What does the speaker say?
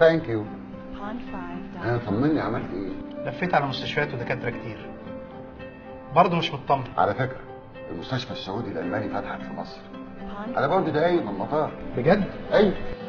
ثانك يو Pond 5. انا طمني عملت ايه لفيت على مستشفيات ودكاتره كتير برضه مش مطمن على فكره المستشفى السعودي الالماني فتحت في مصر Pond على بعد دقايق من المطار بجد ايوه